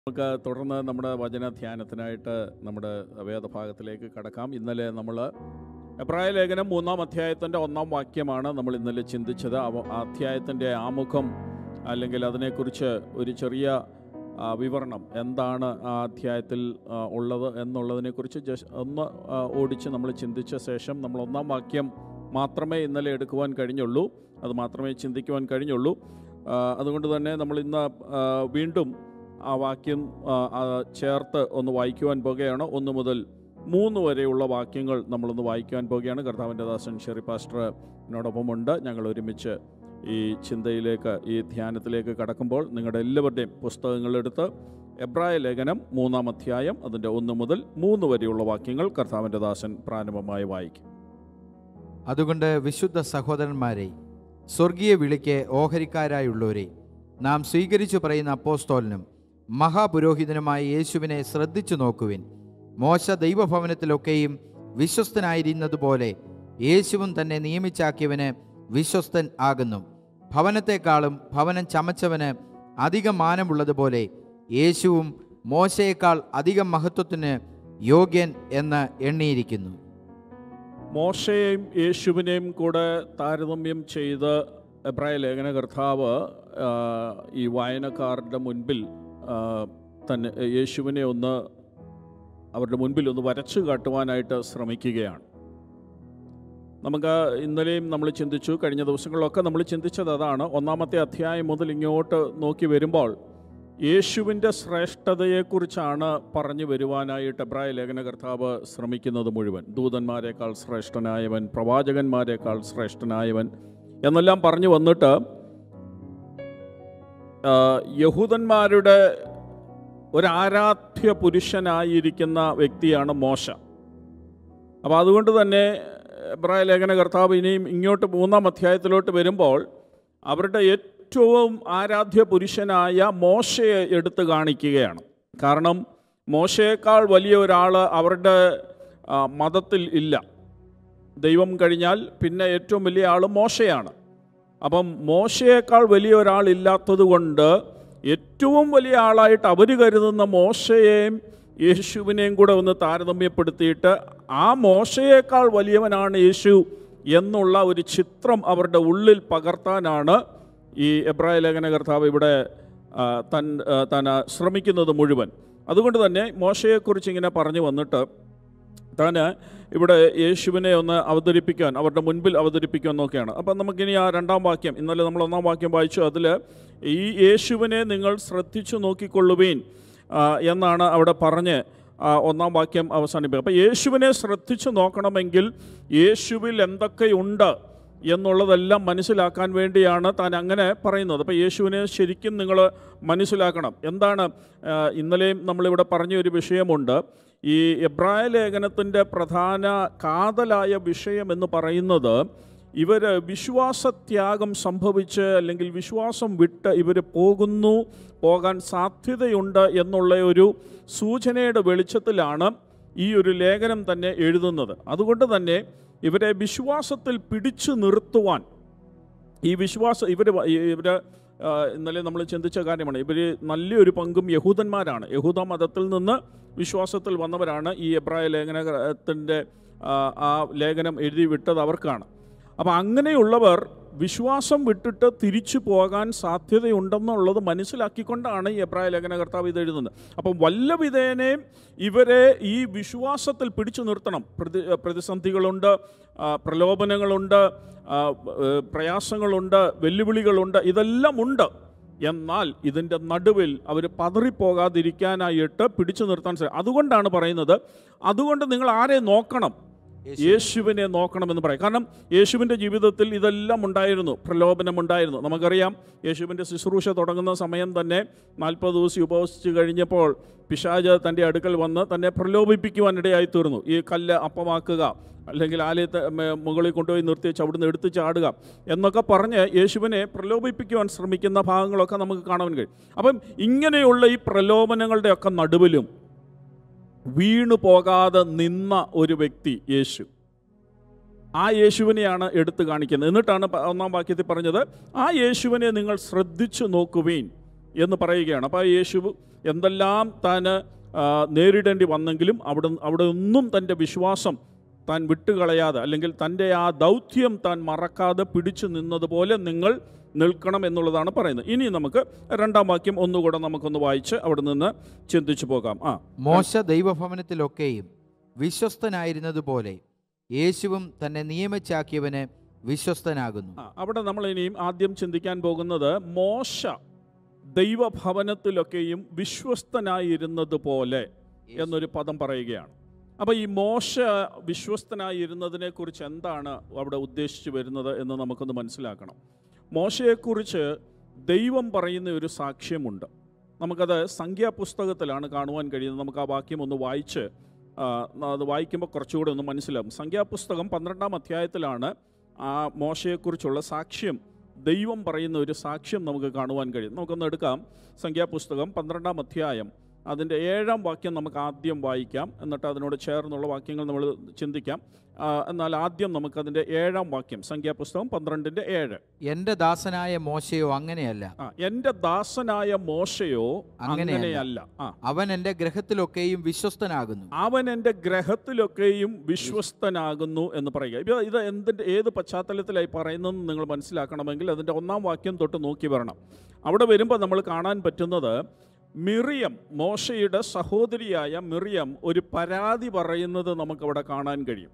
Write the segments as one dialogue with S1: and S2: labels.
S1: നമുക്ക് തുടർന്ന് നമ്മുടെ വചന ധ്യാനത്തിനായിട്ട് നമ്മുടെ വേദഭാഗത്തിലേക്ക് കടക്കാം ഇന്നലെ നമ്മൾ എബ്രായ ലേഖനം മൂന്നാം അധ്യായത്തിൻ്റെ ഒന്നാം വാക്യമാണ് നമ്മൾ ഇന്നലെ ചിന്തിച്ചത് അവ- ആ അധ്യായത്തിൻ്റെ ആമുഖം അല്ലെങ്കിൽ അതിനെക്കുറിച്ച് ഒരു ചെറിയ ആ, വിവരണം എന്താണ് ആ അധ്യായത്തിൽ ആ, ഉള്ളത് എന്നുള്ളതിനെക്കുറിച്ച് ജസ്റ്റ് ഒന്ന് ആ, ഓടിച്ച് നമ്മൾ ചിന്തിച്ച ശേഷം നമ്മൾ ഒന്നാം വാക്യം മാത്രമേ ഇന്നലെ എടുക്കുവാൻ കഴിഞ്ഞുള്ളൂ അത് മാത്രമേ ചിന്തിക്കുവാൻ കഴിഞ്ഞുള്ളൂ ആ, അതുകൊണ്ട് തന്നെ നമ്മൾ ഇന്ന് ആ, വീണ്ടും ആ വാക്യം ആ, ആ, ചേർത്ത് ഒന്ന് വായിക്കുവാൻ പോകുകയാണ് ഒന്ന് മുതൽ മൂന്ന് വരെയുള്ള വാക്യങ്ങൾ നമ്മളൊന്ന് വായിക്കുവാൻ പോകുകയാണ് കർത്താവിൻ്റെ ദാസൻ ഷെറി പാസ്റ്റർ എന്നോടൊപ്പമുണ്ട് ഞങ്ങൾ ഒരുമിച്ച് ഈ ചിന്തയിലേക്ക് ഈ ധ്യാനത്തിലേക്ക് കടക്കുമ്പോൾ നിങ്ങളുടെ എല്ലാവരുടെയും പുസ്തകങ്ങളെടുത്ത് എബ്രായ ലേഖനം മൂന്നാം അധ്യായം അതിൻ്റെ ഒന്ന് മുതൽ മൂന്ന് വരെയുള്ള വാക്യങ്ങൾ കർത്താവിൻ്റെ ദാസൻ പ്രാരംഭമായി വായിക്കും
S2: അതുകൊണ്ട് വിശുദ്ധ സഹോദരന്മാരെ സ്വർഗീയ വിളിക്ക് ഓഹരിക്കാരായുള്ളവരെ നാം സ്വീകരിച്ചു പറയുന്ന അപ്പോസ്തോലനും മഹാപുരോഹിതനുമായ യേശുവിനെ ശ്രദ്ധിച്ചു നോക്കുവിൻ മോശ ദൈവഭവനത്തിലൊക്കെയും വിശ്വസ്തനായിരുന്നതുപോലെ യേശുവും തന്നെ നിയമിച്ചാക്കിയവന് വിശ്വസ്തൻ ആകുന്നു ഭവനത്തെക്കാളും ഭവനം ചമച്ചവന് അധികം മാനമുള്ളതുപോലെ യേശുവും മോശയേക്കാൾ അധികം മഹത്വത്തിന് യോഗ്യൻ എന്ന് എണ്ണിയിരിക്കുന്നു
S1: മോശയെയും യേശുവിനെയും കൂടെ താരതമ്യം ചെയ്ത് എബ്രായ ലേഖന കർത്താവ് ആ, ഈ വായനക്കാരുടെ മുൻപിൽ ആ, തന്നെ യേശുവിനെ ഒന്ന് അവരുടെ മുൻപിൽ ഒന്ന് വരച്ചു കാട്ടുവാനായിട്ട് ശ്രമിക്കുകയാണ് നമുക്ക് ഇന്നലെയും നമ്മൾ ചിന്തിച്ചു കഴിഞ്ഞ ദിവസങ്ങളിലൊക്കെ നമ്മൾ ചിന്തിച്ചത് അതാണ് ഒന്നാമത്തെ അധ്യായം മുതൽ ഇങ്ങോട്ട് നോക്കി വരുമ്പോൾ യേശുവിൻ്റെ ശ്രേഷ്ഠതയെക്കുറിച്ചാണ് പറഞ്ഞു വരുവാനായിട്ട് എബ്രായ ലേഖന കർത്താവ് ശ്രമിക്കുന്നത് മുഴുവൻ ദൂതന്മാരെക്കാൾ ശ്രേഷ്ഠനായവൻ പ്രവാചകന്മാരെക്കാൾ ശ്രേഷ്ഠനായവൻ എന്നെല്ലാം പറഞ്ഞു വന്നിട്ട് ആ, യഹൂദന്മാരുടെ ഒരാരാധ്യ പുരുഷനായിരിക്കുന്ന വ്യക്തിയാണ് മോശ അപ്പോൾ അതുകൊണ്ട് തന്നെ എബ്രായ ലേഖന കർത്താവ് ഇനിയും ഇങ്ങോട്ട് മൂന്നാം അധ്യായത്തിലോട്ട് വരുമ്പോൾ അവരുടെ ഏറ്റവും ആരാധ്യ പുരുഷനായ മോശയെ എടുത്തു കാണിക്കുകയാണ് കാരണം മോശയേക്കാൾ വലിയ ഒരാൾ അവരുടെ ആ, മതത്തിൽ ഇല്ല ദൈവം കഴിഞ്ഞാൽ പിന്നെ ഏറ്റവും വലിയ ആൾ മോശയാണ് അപ്പം മോശയേക്കാൾ വലിയ ഒരാളില്ലാത്തത് കൊണ്ട് ഏറ്റവും വലിയ ആളായിട്ട് അവർ കരുതുന്ന മോശയെയും യേശുവിനെയും കൂടെ ഒന്ന് താരതമ്യപ്പെടുത്തിയിട്ട് ആ മോശയേക്കാൾ വലിയവനാണ് യേശു എന്നുള്ള ഒരു ചിത്രം അവരുടെ ഉള്ളിൽ പകർത്താനാണ് ഈ എബ്രായ ലേഖന കർത്താവ് ഇവിടെ ആ, തൻ ആ, താൻ ശ്രമിക്കുന്നത് മുഴുവൻ അതുകൊണ്ട് തന്നെ മോശയെക്കുറിച്ച് ഇങ്ങനെ പറഞ്ഞു വന്നിട്ട് താൻ ഇവിടെ യേശുവിനെ ഒന്ന് അവതരിപ്പിക്കാൻ അവരുടെ മുൻപിൽ അവതരിപ്പിക്കാൻ നോക്കുകയാണ് അപ്പം നമുക്കിനി ആ രണ്ടാം വാക്യം ഇന്നലെ നമ്മൾ ഒന്നാം വാക്യം വായിച്ചു അതിൽ ഈ യേശുവിനെ നിങ്ങൾ ശ്രദ്ധിച്ചു നോക്കിക്കൊള്ളുവീൻ ആ, എന്നാണ് അവിടെ പറഞ്ഞ് ആ, ഒന്നാം വാക്യം അവസാനിപ്പിക്കുക അപ്പം യേശുവിനെ ശ്രദ്ധിച്ചു നോക്കണമെങ്കിൽ യേശുവിൽ എന്തൊക്കെയുണ്ട് എന്നുള്ളതെല്ലാം മനസ്സിലാക്കാൻ വേണ്ടിയാണ് താൻ അങ്ങനെ പറയുന്നത് അപ്പോൾ യേശുവിനെ ശരിക്കും നിങ്ങൾ മനസ്സിലാക്കണം എന്താണ് ആ, ഇന്നലെയും നമ്മളിവിടെ പറഞ്ഞ ഒരു വിഷയമുണ്ട് ഈ എബ്രായ ലേഖനത്തിൻ്റെ പ്രധാന കാതലായ വിഷയം എന്ന് പറയുന്നത് ഇവർ വിശ്വാസത്യാഗം സംഭവിച്ച് അല്ലെങ്കിൽ വിശ്വാസം വിട്ട് ഇവർ പോകുന്നു പോകാൻ സാധ്യതയുണ്ട് എന്നുള്ള ഒരു സൂചനയുടെ വെളിച്ചത്തിലാണ് ഈ ഒരു ലേഖനം തന്നെ എഴുതുന്നത് അതുകൊണ്ട് തന്നെ ഇവരെ വിശ്വാസത്തിൽ പിടിച്ചു നിർത്തുവാൻ ഈ വിശ്വാസം ഇവർ ഇവർ ഇന്നലെ നമ്മൾ ചിന്തിച്ച കാര്യമാണ് ഇവർ നല്ലൊരു പങ്കും യഹൂദന്മാരാണ് യഹൂദ മതത്തിൽ നിന്ന് വിശ്വാസത്തിൽ വന്നവരാണ് ഈ എബ്രായ ലേഖനത്തിൻ്റെ ആ ലേഖനം എഴുതി വിട്ടത് അവർക്കാണ് അപ്പോൾ അങ്ങനെയുള്ളവർ വിശ്വാസം വിട്ടിട്ട് തിരിച്ചു പോകാൻ സാധ്യതയുണ്ടെന്നുള്ളത് മനസ്സിലാക്കിക്കൊണ്ടാണ് ഈ എബ്രായ ലേഖന കർത്താവ് ഇത് എഴുതുന്നത് അപ്പം വല്ല വിധേനയും ഇവരെ ഈ വിശ്വാസത്തിൽ പിടിച്ചു നിർത്തണം പ്രതി പ്രതിസന്ധികളുണ്ട് ആ, പ്രലോഭനങ്ങളുണ്ട് ആ, ഏ, പ്രയാസങ്ങളുണ്ട് വെല്ലുവിളികളുണ്ട് ഇതെല്ലാം ഉണ്ട് എന്നാൽ ഇതിൻ്റെ നടുവിൽ അവർ പതറിപ്പോകാതിരിക്കാനായിട്ട് പിടിച്ചു നിർത്താൻ സാധിക്കും അതുകൊണ്ടാണ് പറയുന്നത് അതുകൊണ്ട് നിങ്ങൾ ആരെ നോക്കണം യേശുവിനെ നോക്കണമെന്ന് പറയും കാരണം യേശുവിൻ്റെ ജീവിതത്തിൽ ഇതെല്ലാം ഉണ്ടായിരുന്നു പ്രലോഭനം ഉണ്ടായിരുന്നു നമുക്കറിയാം യേശുവിൻ്റെ ശുശ്രൂഷ തുടങ്ങുന്ന സമയം തന്നെ നാൽപ്പത് ദിവസം ഉപവസിച്ച് കഴിഞ്ഞപ്പോൾ പിശാജ് തൻ്റെ അടുക്കൽ വന്ന് തന്നെ പ്രലോഭിപ്പിക്കുവാൻ ഇടയായി തീർന്നു ഈ കല്ല് അപ്പമാക്കുക അല്ലെങ്കിൽ ആലയത്തെ മേ- മുകളിൽ കൊണ്ടുപോയി നിർത്തിച്ച് അവിടുന്ന് എടുത്ത് ചാടുക എന്നൊക്കെ പറഞ്ഞ് യേശുവിനെ പ്രലോഭിപ്പിക്കുവാൻ ശ്രമിക്കുന്ന ഭാഗങ്ങളൊക്കെ നമുക്ക് കാണാൻ കഴിയും അപ്പം ഇങ്ങനെയുള്ള ഈ പ്രലോഭനങ്ങളുടെയൊക്കെ നടുവിലും വീണു പോകാതെ നിന്ന ഒരു വ്യക്തി യേശു ആ യേശുവിനെയാണ് എടുത്തു കാണിക്കുന്നത് എന്നിട്ടാണ് പ- ഒന്നാം വാക്യത്തിൽ പറഞ്ഞത് ആ യേശുവിനെ നിങ്ങൾ ശ്രദ്ധിച്ചു നോക്കുവീൻ എന്ന് പറയുകയാണ് അപ്പോൾ യേശു എന്തെല്ലാം താൻ ആ, നേരിടേണ്ടി വന്നെങ്കിലും അവിടെ അവിടെ ഒന്നും തൻ്റെ വിശ്വാസം താൻ വിട്ടുകളയാതെ അല്ലെങ്കിൽ തൻ്റെ ആ ദൗത്യം താൻ മറക്കാതെ പിടിച്ചു നിന്നതുപോലെ നിങ്ങൾ നിൽക്കണം എന്നുള്ളതാണ് പറയുന്നത് ഇനി നമുക്ക് രണ്ടാം വാക്യം ഒന്നുകൂടെ നമുക്കൊന്ന് വായിച്ച് അവിടെ നിന്ന് ചിന്തിച്ചു പോകാം ആ
S2: മോശ ദൈവഭവനത്തിലൊക്കെയും വിശ്വസ്തനായിരുന്നതുപോലെ യേശുവും തന്നെ നിയമിച്ചാക്കിയവന് വിശ്വസ്തനാകുന്നു
S1: ആ, അവിടെ നമ്മൾ ഇനിയും ആദ്യം ചിന്തിക്കാൻ പോകുന്നത് മോശ ദൈവഭവനത്തിലൊക്കെയും വിശ്വസ്തനായിരുന്നത് പോലെ എന്നൊരു പദം പറയുകയാണ് അപ്പോൾ ഈ മോശ വിശ്വസ്തനായിരുന്നതിനെ കുറിച്ച് എന്താണ് അവിടെ ഉദ്ദേശിച്ചു വരുന്നത് എന്ന് നമുക്കൊന്ന് മനസ്സിലാക്കണം മോശയെക്കുറിച്ച് ദൈവം പറയുന്ന ഒരു സാക്ഷ്യമുണ്ട് നമുക്കത് സംഖ്യാപുസ്തകത്തിലാണ് കാണുവാൻ കഴിയുന്നത് നമുക്ക് ആ വാക്യം ഒന്ന് വായിച്ച് ആ, അത് വായിക്കുമ്പോൾ കുറച്ചുകൂടെ ഒന്ന് മനസ്സിലാവും സംഖ്യാപുസ്തകം പന്ത്രണ്ടാം അധ്യായത്തിലാണ് ആ മോശയെക്കുറിച്ചുള്ള സാക്ഷ്യം ദൈവം പറയുന്ന ഒരു സാക്ഷ്യം നമുക്ക് കാണുവാൻ കഴിയും നമുക്കൊന്ന് എടുക്കാം സംഖ്യാപുസ്തകം പന്ത്രണ്ടാം അധ്യായം അതിൻ്റെ ഏഴാം വാക്യം നമുക്ക് ആദ്യം വായിക്കാം എന്നിട്ട് അതിനോട് ചേർന്നുള്ള വാക്യങ്ങൾ നമ്മൾ ചിന്തിക്കാം ആ, എന്നാൽ ആദ്യം നമുക്കതിൻ്റെ ഏഴാം വാക്യം സംഖ്യാപുസ്തകം പന്ത്രണ്ടിൻ്റെ ഏഴ്
S2: എൻ്റെ ദാസനായ മോശയോ അങ്ങനെയല്ല
S1: ആ എൻ്റെ ദാസനായ മോശയോ
S2: അങ്ങനെയല്ല.
S1: അങ്ങനെയല്ല ആ
S2: അവൻ എൻ്റെ ഗ്രഹത്തിലൊക്കെയും വിശ്വസ്തനാകുന്നു
S1: അവൻ എൻ്റെ ഗ്രഹത്തിലൊക്കെയും വിശ്വസ്തനാകുന്നു എന്ന് പറയുക ഇത് ഇത് എന്തിൻ്റെ ഏത് പശ്ചാത്തലത്തിലായി പറയുന്നതെന്ന് നിങ്ങൾ മനസ്സിലാക്കണമെങ്കിൽ അതിൻ്റെ ഒന്നാം വാക്യം തൊട്ട് നോക്കി വരണം അവിടെ വരുമ്പോൾ നമ്മൾ കാണാൻ പറ്റുന്നത് മിറിയം മോശയുടെ സഹോദരിയായ മിറിയം ഒരു പരാതി പറയുന്നത് നമുക്കവിടെ കാണാൻ കഴിയും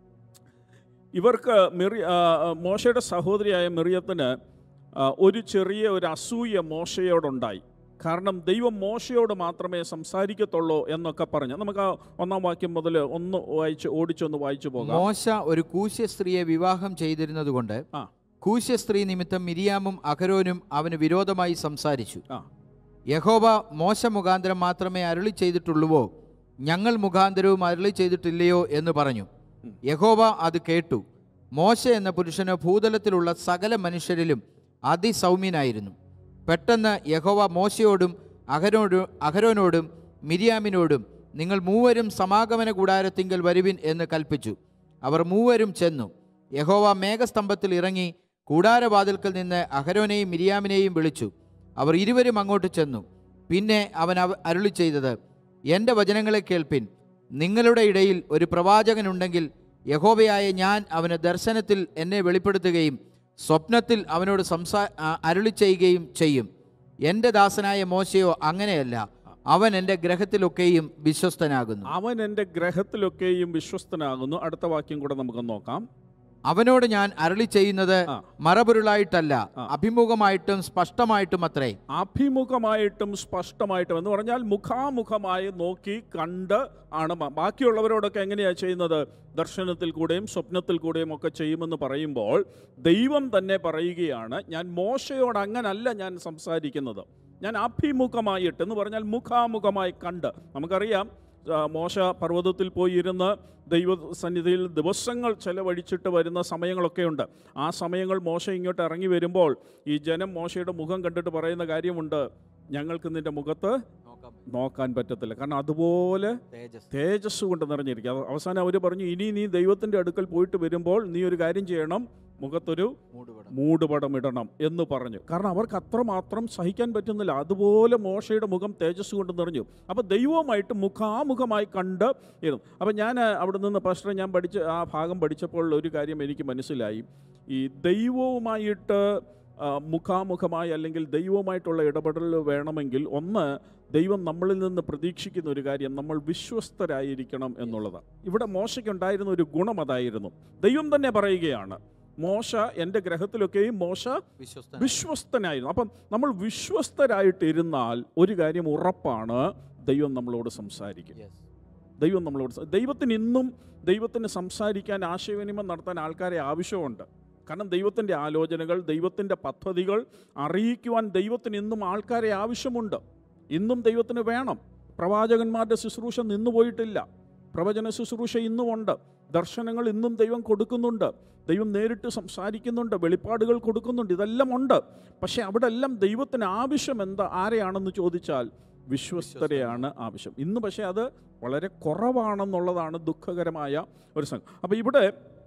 S1: ഇവർക്ക് മിറി ആ, ആ, മോശയുടെ സഹോദരിയായ മിറിയത്തിന് ആ, ഒരു ചെറിയ ഒരു അസൂയ മോശയോടുണ്ടായി കാരണം ദൈവം മോശയോട് മാത്രമേ സംസാരിക്കത്തുള്ളൂ എന്നൊക്കെ പറഞ്ഞ് നമുക്ക് ആ ഒന്നാം വാക്യം മുതൽ ഒന്ന് വായിച്ച് ഓടിച്ചൊന്ന് വായിച്ചു പോകാം
S2: മോശ ഒരു കൂശ്യ സ്ത്രീയെ വിവാഹം ചെയ്തിരുന്നതുകൊണ്ട്
S1: ആ.
S2: കൂശ്യ സ്ത്രീ നിമിത്തം മിരിയാമും അഹരോനും അവന് വിരോധമായി സംസാരിച്ചു
S1: ആ
S2: യഹോവ മോശ മുഖാന്തരം മാത്രമേ അരുളി ചെയ്തിട്ടുള്ളുവോ ഞങ്ങൾ മുഖാന്തരവും അരുളി ചെയ്തിട്ടില്ലയോ എന്ന് പറഞ്ഞു
S1: ഉം.
S2: യഹോവ അത് കേട്ടു മോശ എന്ന പുരുഷന് ഭൂതലത്തിലുള്ള സകല മനുഷ്യരിലും അതിസൗമ്യനായിരുന്നു പെട്ടെന്ന് യഹോവ മോശയോടും അഹരോടും അഹരോനോടും മിരിയാമിനോടും നിങ്ങൾ മൂവരും സമാഗമന കൂടാരത്തിങ്കൽ വരുവിൻ എന്ന് കൽപ്പിച്ചു അവർ മൂവരും ചെന്നു യഹോവ മേഘസ്തംഭത്തിൽ ഇറങ്ങി കൂടാരവാതിൽക്കൽ നിന്ന് അഹരോനെയും മിരിയാമിനെയും വിളിച്ചു അവർ ഇരുവരും അങ്ങോട്ട് ചെന്നു പിന്നെ അവൻ അവ അരുളി ചെയ്തത് എൻ്റെ വചനങ്ങളെ കേൾപ്പിൻ നിങ്ങളുടെ ഇടയിൽ ഒരു പ്രവാചകനുണ്ടെങ്കിൽ യഹോവയായ ഞാൻ അവന് ദർശനത്തിൽ എന്നെ വെളിപ്പെടുത്തുകയും സ്വപ്നത്തിൽ അവനോട് സംസാ ആ, അരുളി ചെയ്യുകയും ചെയ്യും എൻ്റെ ദാസനായ മോശയോ അങ്ങനെയല്ല അവൻ എൻ്റെ ഗ്രഹത്തിലൊക്കെയും വിശ്വസ്തനാകുന്നു
S1: അവൻ എൻ്റെ ഗ്രഹത്തിലൊക്കെയും വിശ്വസ്തനാകുന്നു അടുത്ത വാക്യം കൂടെ നമുക്ക് നോക്കാം
S2: അവനോട് ഞാൻ അരുളി ചെയ്യുന്നത്
S1: ആ.
S2: മറപൊരുളായിട്ടല്ല
S1: ആ.
S2: അഭിമുഖമായിട്ടും സ്പഷ്ടമായിട്ടും അത്രേ
S1: അഭിമുഖമായിട്ടും സ്പഷ്ടമായിട്ടും എന്ന് പറഞ്ഞാൽ മുഖാമുഖമായി നോക്കി കണ്ട് ആണ് മ- ബാക്കിയുള്ളവരോടൊക്കെ എങ്ങനെയാണ് ചെയ്യുന്നത് ദർശനത്തിൽ കൂടെയും സ്വപ്നത്തിൽ കൂടെയും ഒക്കെ ചെയ്യുമെന്ന് പറയുമ്പോൾ ദൈവം തന്നെ പറയുകയാണ് ഞാൻ മോശയോട് അങ്ങനല്ല ഞാൻ സംസാരിക്കുന്നത് ഞാൻ അഭിമുഖമായിട്ട് എന്ന് പറഞ്ഞാൽ മുഖാമുഖമായി കണ്ട് നമുക്കറിയാം ആ, മോശ പർവ്വതത്തിൽ പോയി ഇരുന്ന് ദൈവ സന്നിധിയിൽ ദിവസങ്ങൾ ചെലവഴിച്ചിട്ട് വരുന്ന സമയങ്ങളൊക്കെയുണ്ട് ആ സമയങ്ങൾ മോശ ഇങ്ങോട്ട് ഇറങ്ങി വരുമ്പോൾ ഈ ജനം മോശയുടെ മുഖം കണ്ടിട്ട് പറയുന്ന കാര്യമുണ്ട് ഞങ്ങൾക്ക് നിന്റെ മുഖത്ത് നോക്കാൻ പറ്റത്തില്ല കാരണം അതുപോലെ തേജസ് കൊണ്ട് നിറഞ്ഞിരിക്കുക അവ- അവസാനം അവർ പറഞ്ഞു ഇനി നീ ദൈവത്തിൻ്റെ അടുക്കൽ പോയിട്ട് വരുമ്പോൾ നീ ഒരു കാര്യം ചെയ്യണം മുഖത്തൊരു മൂടുപടം ഇടണം എന്ന് പറഞ്ഞു കാരണം അവർക്ക് അത്രമാത്രം സഹിക്കാൻ പറ്റുന്നില്ല അതുപോലെ മോശയുടെ മുഖം തേജസ് കൊണ്ട് നിറഞ്ഞു അപ്പോൾ ദൈവവുമായിട്ട് മുഖാമുഖമായി കണ്ട് ഇരുന്നു അപ്പോൾ ഞാൻ അവിടെ നിന്ന് പാസ്റ്റർ ഞാൻ പഠിച്ച ആ ഭാഗം പഠിച്ചപ്പോൾ ഒരു കാര്യം എനിക്ക് മനസ്സിലായി ഈ ദൈവവുമായിട്ട് ആ, മുഖാമുഖമായി അല്ലെങ്കിൽ ദൈവവുമായിട്ടുള്ള ഇടപെടൽ വേണമെങ്കിൽ ഒന്ന് ദൈവം നമ്മളിൽ നിന്ന് പ്രതീക്ഷിക്കുന്ന ഒരു കാര്യം നമ്മൾ വിശ്വസ്തരായിരിക്കണം എന്നുള്ളതാണ് ഇവിടെ മോശയ്ക്കുണ്ടായിരുന്ന ഒരു ഗുണം അതായിരുന്നു ദൈവം തന്നെ പറയുകയാണ് മോശ എൻ്റെ ഗ്രഹത്തിലൊക്കെയും മോശ
S2: വിശ്വസ്തൻ
S1: വിശ്വസ്തനായിരുന്നു അപ്പം നമ്മൾ വിശ്വസ്തരായിട്ടിരുന്നാൽ ഒരു കാര്യം ഉറപ്പാണ് ദൈവം നമ്മളോട് സംസാരിക്കും ദൈവം നമ്മളോട് സ- ദൈവത്തിന് ഇന്നും ദൈവത്തിന് സംസാരിക്കാൻ ആശയവിനിമയം നടത്താൻ ആൾക്കാരെ ആവശ്യമുണ്ട് കാരണം ദൈവത്തിൻ്റെ ആലോചനകൾ ദൈവത്തിൻ്റെ പദ്ധതികൾ അറിയിക്കുവാൻ ദൈവത്തിന് ഇന്നും ആൾക്കാരെ ആവശ്യമുണ്ട് ഇന്നും ദൈവത്തിന് വേണം പ്രവാചകന്മാരുടെ ശുശ്രൂഷ നിന്നു പോയിട്ടില്ല പ്രവചന ശുശ്രൂഷ ഇന്നുമുണ്ട് ദർശനങ്ങൾ ഇന്നും ദൈവം കൊടുക്കുന്നുണ്ട് ദൈവം നേരിട്ട് സംസാരിക്കുന്നുണ്ട് വെളിപ്പാടുകൾ കൊടുക്കുന്നുണ്ട് ഇതെല്ലാം ഉണ്ട് പക്ഷേ അവിടെ എല്ലാം ദൈവത്തിന് ആവശ്യം എന്താ ആരെയാണെന്ന് ചോദിച്ചാൽ വിശ്വസ്തരെയാണ് ആവശ്യം ഇന്ന് പക്ഷേ അത് വളരെ കുറവാണെന്നുള്ളതാണ് ദുഃഖകരമായ ഒരു സംഗതി അപ്പോൾ ഇവിടെ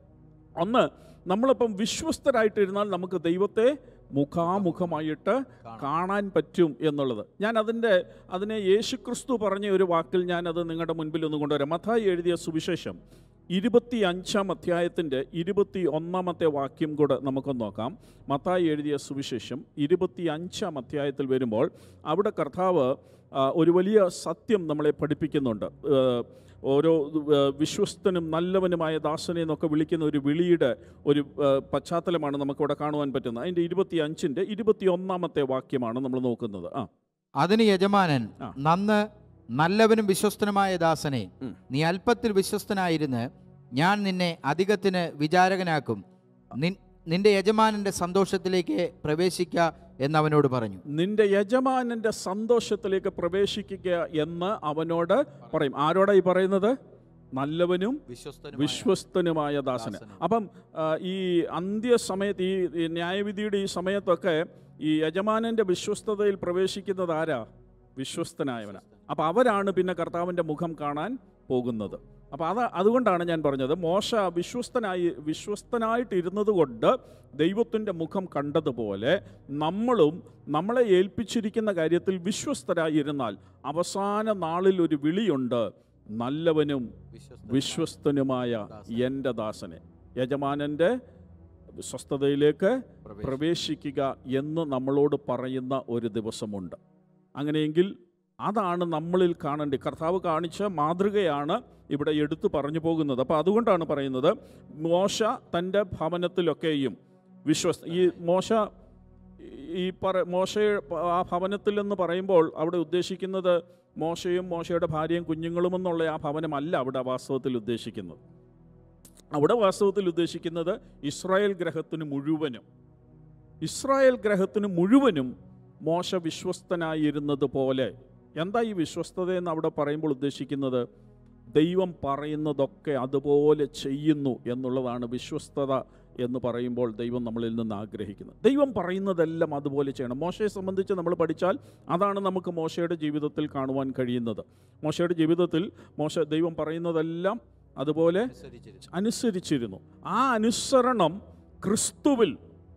S1: ഒന്ന് നമ്മളിപ്പം വിശ്വസ്തരായിട്ടിരുന്നാൽ നമുക്ക് ദൈവത്തെ മുഖാമുഖമായിട്ട് കാണാൻ പറ്റും എന്നുള്ളത് ഞാൻ അതിൻ്റെ അതിനെ യേശുക്രിസ്തു പറഞ്ഞ ഒരു വാക്കിൽ ഞാൻ അത് നിങ്ങളുടെ മുൻപിൽ ഒന്ന് കൊണ്ടുവരാം മത്തായി എഴുതിയ സുവിശേഷം ഇരുപത്തി അഞ്ചാം അധ്യായത്തിൻ്റെ ഇരുപത്തി ഒന്നാമത്തെ വാക്യം കൂടെ നമുക്കൊന്ന് നോക്കാം മത്തായി എഴുതിയ സുവിശേഷം ഇരുപത്തി അഞ്ചാം അധ്യായത്തിൽ വരുമ്പോൾ അവിടെ കർത്താവ് ആ, ഒരു വലിയ സത്യം നമ്മളെ പഠിപ്പിക്കുന്നുണ്ട് ആ, ഓരോ ആ, വിശ്വസ്തനും നല്ലവനുമായ ദാസനെ എന്നൊക്കെ വിളിക്കുന്ന ഒരു വിളിയുടെ ഒരു ആ, പശ്ചാത്തലമാണ് നമുക്കിവിടെ കാണുവാൻ പറ്റുന്നത് അതിൻ്റെ ഇരുപത്തി അഞ്ചിൻ്റെ ഇരുപത്തി ഒന്നാമത്തെ വാക്യമാണ് നമ്മൾ നോക്കുന്നത് ആ
S2: അതിന് യജമാനൻ
S1: ആ.
S2: നന്ന് നല്ലവനും വിശ്വസ്തനുമായ ദാസനെ
S1: ഉം.
S2: നീ അല്പത്തിൽ വിശ്വസ്തനായിരുന്ന് ഞാൻ നിന്നെ അധികത്തിന് വിചാരകനാക്കും നിൻ നിന്റെ യജമാനന്റെ സന്തോഷത്തിലേക്ക് പ്രവേശിക്ക എന്നവനോട് പറഞ്ഞു
S1: നിന്റെ യജമാനന്റെ സന്തോഷത്തിലേക്ക് പ്രവേശിക്കുക എന്ന് അവനോട് പറയും ആരോടാ ഈ പറയുന്നത് നല്ലവനും വിശ്വസ്തനുമായ ദാസന്
S2: ദാസന്.
S1: അപ്പം ആ, ഈ അന്ത്യസമയത്ത് ഈ ഈ ന്യായവിധിയുടെ ഈ സമയത്തൊക്കെ ഈ യജമാനന്റെ വിശ്വസ്തതയിൽ പ്രവേശിക്കുന്നത് ആരാ വിശ്വസ്തനായവനാ അപ്പം അവരാണ് പിന്നെ കർത്താവിൻ്റെ മുഖം കാണാൻ പോകുന്നത് അപ്പം അത് അതുകൊണ്ടാണ് ഞാൻ പറഞ്ഞത് മോശ വിശ്വസ്തനായി വിശ്വസ്തനായിട്ടിരുന്നത് കൊണ്ട് ദൈവത്തിൻ്റെ മുഖം കണ്ടതുപോലെ നമ്മളും നമ്മളെ ഏൽപ്പിച്ചിരിക്കുന്ന കാര്യത്തിൽ വിശ്വസ്തരായിരുന്നാൽ അവസാന നാളിൽ ഒരു വിളിയുണ്ട് നല്ലവനും വിശ്വസ്തനുമായ എൻ്റെ ദാസനെ യജമാനൻ്റെ സ്വസ്ഥതയിലേക്ക് പ്രവേശിക്കുക എന്ന് നമ്മളോട് പറയുന്ന ഒരു ദിവസമുണ്ട് അങ്ങനെയെങ്കിൽ അതാണ് നമ്മളിൽ കാണേണ്ടത് കർത്താവ് കാണിച്ച മാതൃകയാണ് ഇവിടെ എടുത്തു പറഞ്ഞു പോകുന്നത് അപ്പോൾ അതുകൊണ്ടാണ് പറയുന്നത് മോശ തൻ്റെ ഭവനത്തിലൊക്കെയും വിശ്വസ് ഈ മോശ ഈ പറ മോശ ആ ഭവനത്തിൽ എന്ന് പറയുമ്പോൾ അവിടെ ഉദ്ദേശിക്കുന്നത് മോശയും മോശയുടെ ഭാര്യയും കുഞ്ഞുങ്ങളും എന്നുള്ള ആ ഭവനമല്ല അവിടെ വാസ്തവത്തിൽ ഉദ്ദേശിക്കുന്നത് അവിടെ വാസ്തവത്തിൽ ഉദ്ദേശിക്കുന്നത് ഇസ്രായേൽ ഗ്രഹത്തിന് മുഴുവനും ഇസ്രായേൽ ഗ്രഹത്തിന് മുഴുവനും മോശ വിശ്വസ്തനായിരുന്നത് പോലെ എന്താ ഈ വിശ്വസ്തത എന്ന് അവിടെ പറയുമ്പോൾ ഉദ്ദേശിക്കുന്നത് ദൈവം പറയുന്നതൊക്കെ അതുപോലെ ചെയ്യുന്നു എന്നുള്ളതാണ് വിശ്വസ്തത എന്ന് പറയുമ്പോൾ ദൈവം നമ്മളിൽ നിന്ന് ആഗ്രഹിക്കുന്നത് ദൈവം പറയുന്നതെല്ലാം അതുപോലെ ചെയ്യണം മോശയെ സംബന്ധിച്ച് നമ്മൾ പഠിച്ചാൽ അതാണ് നമുക്ക് മോശയുടെ ജീവിതത്തിൽ കാണുവാൻ കഴിയുന്നത് മോശയുടെ ജീവിതത്തിൽ മോശ ദൈവം പറയുന്നതെല്ലാം അതുപോലെ അനുസരിച്ചിരുന്നു ആ അനുസരണം ക്രിസ്തുവിൽ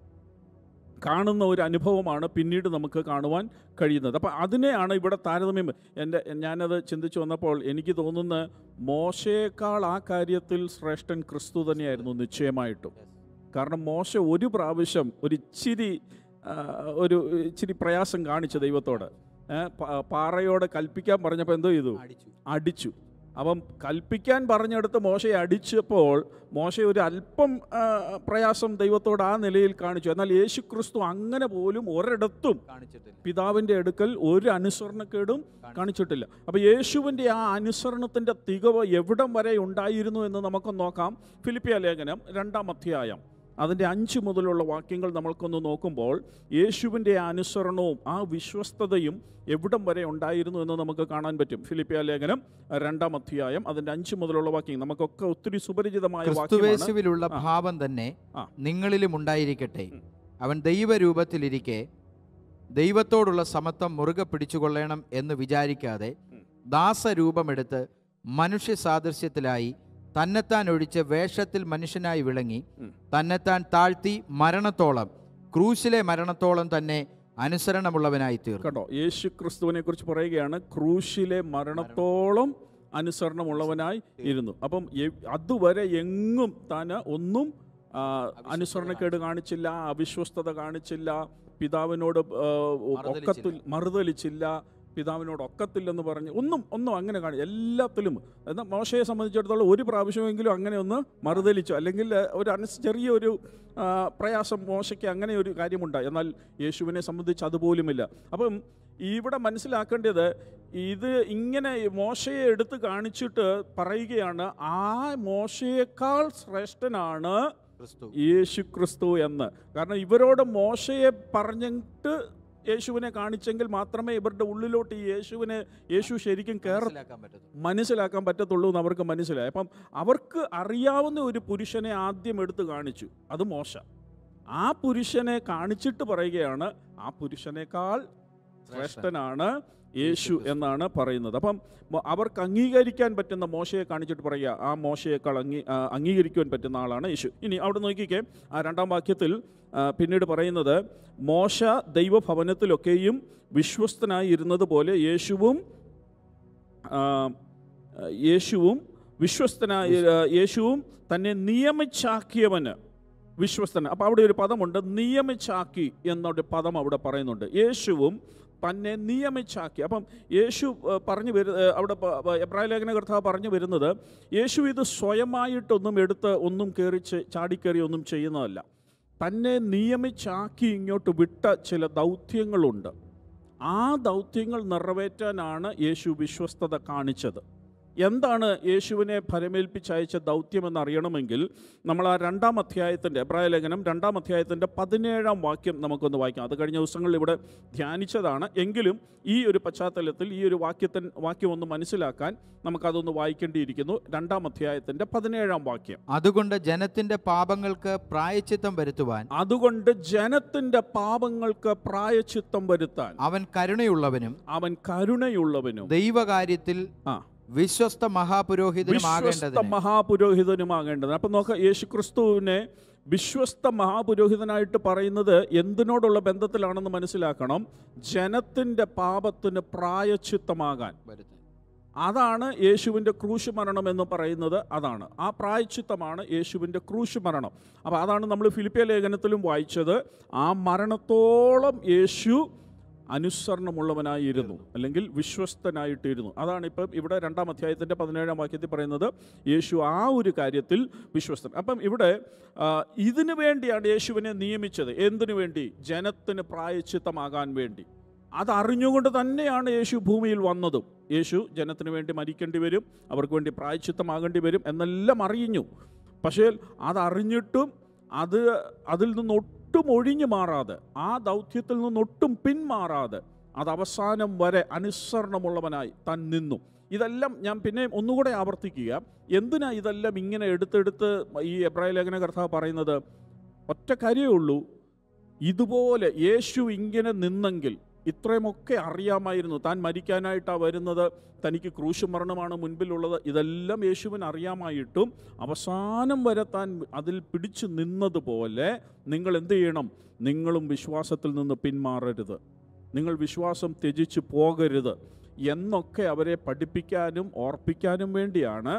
S1: കാണുന്ന ഒരു അനുഭവമാണ് പിന്നീട് നമുക്ക് കാണുവാൻ കഴിയുന്നത് അപ്പോൾ അതിനെയാണ് ഇവിടെ താരതമ്യം എൻ്റെ ഞാനത് ചിന്തിച്ചു വന്നപ്പോൾ എനിക്ക് തോന്നുന്ന മോശയേക്കാൾ ആ കാര്യത്തിൽ ശ്രേഷ്ഠൻ ക്രിസ്തു തന്നെയായിരുന്നു നിശ്ചയമായിട്ടും കാരണം മോശ ഒരു പ്രാവശ്യം ഒരു ഇച്ചിരി ആ, ഒരു ഇച്ചിരി പ്രയാസം കാണിച്ചു ദൈവത്തോട് ഏ, പ- പാറയോട് കൽപ്പിക്കാൻ പറഞ്ഞപ്പോൾ എന്തോ ചെയ്തു അടിച്ചു അപ്പം കൽപ്പിക്കാൻ പറഞ്ഞെടുത്ത് മോശയെ അടിച്ചപ്പോൾ മോശ ഒരു അല്പം ആ, പ്രയാസം ദൈവത്തോട് ആ നിലയിൽ കാണിച്ചു എന്നാൽ യേശു ക്രിസ്തു അങ്ങനെ പോലും ഒരിടത്തും
S2: കാണിച്ചിട്ടില്ല
S1: പിതാവിൻ്റെ അടുക്കൽ ഒരു അനുസരണക്കേടും കാണിച്ചിട്ടില്ല അപ്പോൾ യേശുവിൻ്റെ ആ അനുസരണത്തിൻ്റെ തികവ് എവിടം വരെ ഉണ്ടായിരുന്നു എന്ന് നമുക്ക് നോക്കാം ഫിലിപ്പിയ ലേഖനം രണ്ടാം അധ്യായം അതിൻ്റെ അഞ്ച് മുതലുള്ള വാക്യങ്ങൾ നമ്മൾക്കൊന്ന് നോക്കുമ്പോൾ യേശുവിൻ്റെ ആ അനുസരണവും ആ വിശ്വസ്തതയും എവിടം വരെ ഉണ്ടായിരുന്നു എന്ന് നമുക്ക് കാണാൻ പറ്റും ഫിലിപ്പിയ ലേഖനം രണ്ടാം അധ്യായം അതിൻ്റെ അഞ്ച് മുതലുള്ള വാക്യം നമുക്കൊക്കെ ഒത്തിരി സുപരിചിതമായ വാക്യമാണ്
S2: ക്രിസ്തുവേശുവിലുള്ള
S1: ആ.
S2: ഭാവം തന്നെ
S1: ആ.
S2: നിങ്ങളിലും ഉണ്ടായിരിക്കട്ടെ
S1: ഉം.
S2: അവൻ ദൈവരൂപത്തിലിരിക്കെ ദൈവത്തോടുള്ള സമത്വം മുറുകെ പിടിച്ചുകൊള്ളണം എന്ന് വിചാരിക്കാതെ
S1: ഉം.
S2: ദാസരൂപമെടുത്ത് മനുഷ്യ സാദൃശ്യത്തിലായി തന്നെത്താൻ ഒഴിച്ച് വേഷത്തിൽ മനുഷ്യനായി വിളങ്ങി
S1: ഉം.
S2: തന്നെത്താൻ താഴ്ത്തി മരണത്തോളം ക്രൂശിലെ മരണത്തോളം തന്നെ അനുസരണമുള്ളവനായി തീർന്നു
S1: കേട്ടോ യേശു ക്രിസ്തുവിനെ കുറിച്ച് പറയുകയാണ് ക്രൂശിലെ മരണത്തോളം അനുസരണമുള്ളവനായി ഇരുന്നു അപ്പം എ- അതുവരെ എങ്ങും താൻ ഒന്നും ആ, അനുസരണക്കേട് കാണിച്ചില്ല അവിശ്വസ്തത കാണിച്ചില്ല പിതാവിനോട് ആ, ഒക്കത്തിൽ മറുതലിച്ചില്ല പിതാവിനോട് ഒക്കത്തില്ലെന്ന് പറഞ്ഞ് ഒന്നും ഒന്നും അങ്ങനെ കാണി എല്ലാത്തിലും എന്നാൽ മോശയെ സംബന്ധിച്ചിടത്തോളം ഒരു പ്രാവശ്യമെങ്കിലും അങ്ങനെ ഒന്ന് മറുതലിച്ചു അല്ലെങ്കിൽ ഒരു അനുസ് ചെറിയ ഒരു ആ, പ്രയാസം മോശയ്ക്ക് അങ്ങനെ ഒരു കാര്യമുണ്ടായി എന്നാൽ യേശുവിനെ സംബന്ധിച്ച് അതുപോലുമില്ല അപ്പം ഇവിടെ മനസ്സിലാക്കേണ്ടത് ഇത് ഇങ്ങനെ മോശയെ എടുത്ത് കാണിച്ചിട്ട് പറയുകയാണ് ആ മോശയേക്കാൾ ശ്രേഷ്ഠനാണ്
S2: ക്രിസ്തു
S1: യേശു ക്രിസ്തു എന്ന് കാരണം ഇവരോട് മോശയെ പറഞ്ഞിട്ട് യേശുവിനെ കാണിച്ചെങ്കിൽ മാത്രമേ ഇവരുടെ ഉള്ളിലോട്ട് ഈ യേശുവിനെ യേശു ശരിക്കും കയറ
S2: മനസ്സിലാക്കാൻ പറ്റുന്നു
S1: മനസ്സിലാക്കാൻ പറ്റത്തുള്ളൂ എന്ന് അവർക്ക് മനസ്സിലായി അപ്പം അവർക്ക് അറിയാവുന്ന ഒരു പുരുഷനെ ആദ്യം എടുത്ത് കാണിച്ചു അത് മോശ ആ പുരുഷനെ കാണിച്ചിട്ട് പറയുകയാണ് ആ പുരുഷനേക്കാൾ ശ്രേഷ്ഠനാണ് യേശു എന്നാണ് പറയുന്നത് അപ്പം മോ- അവർക്ക് അംഗീകരിക്കാൻ പറ്റുന്ന മോശയെ കാണിച്ചിട്ട് പറയുക ആ മോശയേക്കാൾ അംഗീ ആ, അംഗീകരിക്കുവാൻ പറ്റുന്ന ആളാണ് യേശു ഇനി അവിടെ നോക്കിക്കേ ആ രണ്ടാം വാക്യത്തിൽ ആ, പിന്നീട് പറയുന്നത് മോശ ദൈവഭവനത്തിലൊക്കെയും വിശ്വസ്തനായി ഇരുന്നത് പോലെ യേശുവും ആ, യേശുവും വിശ്വസ്തനായ യേശുവും തന്നെ നിയമിച്ചാക്കിയവന് വിശ്വസ്തൻ അപ്പോൾ അവിടെ ഒരു പദമുണ്ട് നിയമിച്ചാക്കി എന്നൊരു പദം അവിടെ പറയുന്നുണ്ട് യേശുവും തന്നെ നിയമിച്ചാക്കി അപ്പം യേശു ഏഹ്, പറഞ്ഞു വരു ഏഹ്, അവിടെ പ- പ- എബ്രായ ലേഖന കർത്താവ് പറഞ്ഞു വരുന്നത് യേശു ഇത് സ്വയമായിട്ടൊന്നും എടുത്ത് ഒന്നും കയറി ചെ- ചാടിക്കയറി ഒന്നും ചെയ്യുന്നതല്ല തന്നെ നിയമിച്ചാക്കി ഇങ്ങോട്ട് വിട്ട ചില ദൗത്യങ്ങളുണ്ട് ആ ദൗത്യങ്ങൾ നിറവേറ്റാനാണ് യേശു വിശ്വസ്തത കാണിച്ചത് എന്താണ് യേശുവിനെ ഫലമേൽപ്പിച്ചയച്ച ദൗത്യമെന്ന് അറിയണമെങ്കിൽ നമ്മൾ ആ രണ്ടാം അധ്യായത്തിൻ്റെ എബ്രായ ലേഖനം രണ്ടാം അധ്യായത്തിൻ്റെ പതിനേഴാം വാക്യം നമുക്കൊന്ന് വായിക്കാം അത് കഴിഞ്ഞ ദിവസങ്ങളിൽ ഇവിടെ ധ്യാനിച്ചതാണ് എങ്കിലും ഈ ഒരു പശ്ചാത്തലത്തിൽ ഈ ഒരു വാക്യത്തിൻ വാക്യം ഒന്ന് മനസ്സിലാക്കാൻ നമുക്കതൊന്ന് വായിക്കേണ്ടിയിരിക്കുന്നു രണ്ടാം അധ്യായത്തിൻ്റെ പതിനേഴാം വാക്യം
S2: അതുകൊണ്ട് ജനത്തിന്റെ പാപങ്ങൾക്ക് പ്രായച്ചിത്തം വരുത്തുവാൻ
S1: അതുകൊണ്ട് ജനത്തിൻ്റെ പാപങ്ങൾക്ക് പ്രായച്ചിത്തം വരുത്താൻ
S2: അവൻ കരുണയുള്ളവനും
S1: അവൻ കരുണയുള്ളവനും
S2: ദൈവകാര്യത്തിൽ
S1: ആ
S2: വിശ്വസ്ത
S1: വിശ്വസ്ത
S2: മഹാപുരോഹിതനുമാകേണ്ടതിന്
S1: മഹാപുരോഹിതനുമാകേണ്ടത് അപ്പം നോക്കാം യേശു ക്രിസ്തുവിനെ വിശ്വസ്ത മഹാപുരോഹിതനായിട്ട് പറയുന്നത് എന്തിനോടുള്ള ബന്ധത്തിലാണെന്ന് മനസ്സിലാക്കണം ജനത്തിൻ്റെ പാപത്തിന് പ്രായച്ചിത്തമാകാൻ അതാണ് യേശുവിൻ്റെ ക്രൂശ് മരണം എന്ന് പറയുന്നത് അതാണ് ആ പ്രായച്ചിത്തമാണ് യേശുവിൻ്റെ ക്രൂശ് മരണം അപ്പോൾ അതാണ് നമ്മൾ ഫിലിപ്പിയ ലേഖനത്തിലും വായിച്ചത് ആ മരണത്തോളം യേശു അനുസരണമുള്ളവനായിരുന്നു അല്ലെങ്കിൽ വിശ്വസ്തനായിട്ടിരുന്നു അതാണ് ഇപ്പം ഇവിടെ രണ്ടാം അധ്യായത്തിൻ്റെ പതിനേഴാം വാക്യത്തിൽ പറയുന്നത് യേശു ആ ഒരു കാര്യത്തിൽ വിശ്വസ്തൻ അപ്പം ഇവിടെ ആ, ഇതിനു വേണ്ടിയാണ് യേശുവിനെ നിയമിച്ചത് എന്തിനു വേണ്ടി ജനത്തിന് പ്രായച്ചിത്തമാകാൻ വേണ്ടി അതറിഞ്ഞുകൊണ്ട് തന്നെയാണ് യേശു ഭൂമിയിൽ വന്നതും യേശു ജനത്തിന് വേണ്ടി മരിക്കേണ്ടി വരും അവർക്ക് വേണ്ടി പ്രായച്ചിത്തമാകേണ്ടി വരും എന്നെല്ലാം അറിഞ്ഞു പക്ഷേ അതറിഞ്ഞിട്ടും അത് അതിൽ നിന്ന് ഒട്ടും ഒഴിഞ്ഞു മാറാതെ ആ ദൗത്യത്തിൽ നിന്നൊട്ടും പിന്മാറാതെ അത് അവസാനം വരെ അനുസരണമുള്ളവനായി താൻ നിന്നു ഇതെല്ലാം ഞാൻ പിന്നെ ഒന്നുകൂടെ ആവർത്തിക്കുക എന്തിനാ ഇതെല്ലാം ഇങ്ങനെ എടുത്തെടുത്ത് ഈ എബ്രായ ലേഖന കർത്താവ് പറയുന്നത് ഒറ്റ കാര്യമേ ഉള്ളൂ ഇതുപോലെ യേശു ഇങ്ങനെ നിന്നെങ്കിൽ ഇത്രയുമൊക്കെ അറിയാമായിരുന്നു താൻ മരിക്കാനായിട്ടാണ് വരുന്നത് തനിക്ക് ക്രൂശ് മരണമാണ് മുൻപിലുള്ളത് ഇതെല്ലാം യേശുവിന് അറിയാമായിട്ടും അവസാനം വരെ താൻ അതിൽ പിടിച്ചു നിന്നതുപോലെ നിങ്ങൾ എന്ത് ചെയ്യണം നിങ്ങളും വിശ്വാസത്തിൽ നിന്ന് പിന്മാറരുത് നിങ്ങൾ വിശ്വാസം ത്യജിച്ച് പോകരുത് എന്നൊക്കെ അവരെ പഠിപ്പിക്കാനും ഓർപ്പിക്കാനും വേണ്ടിയാണ്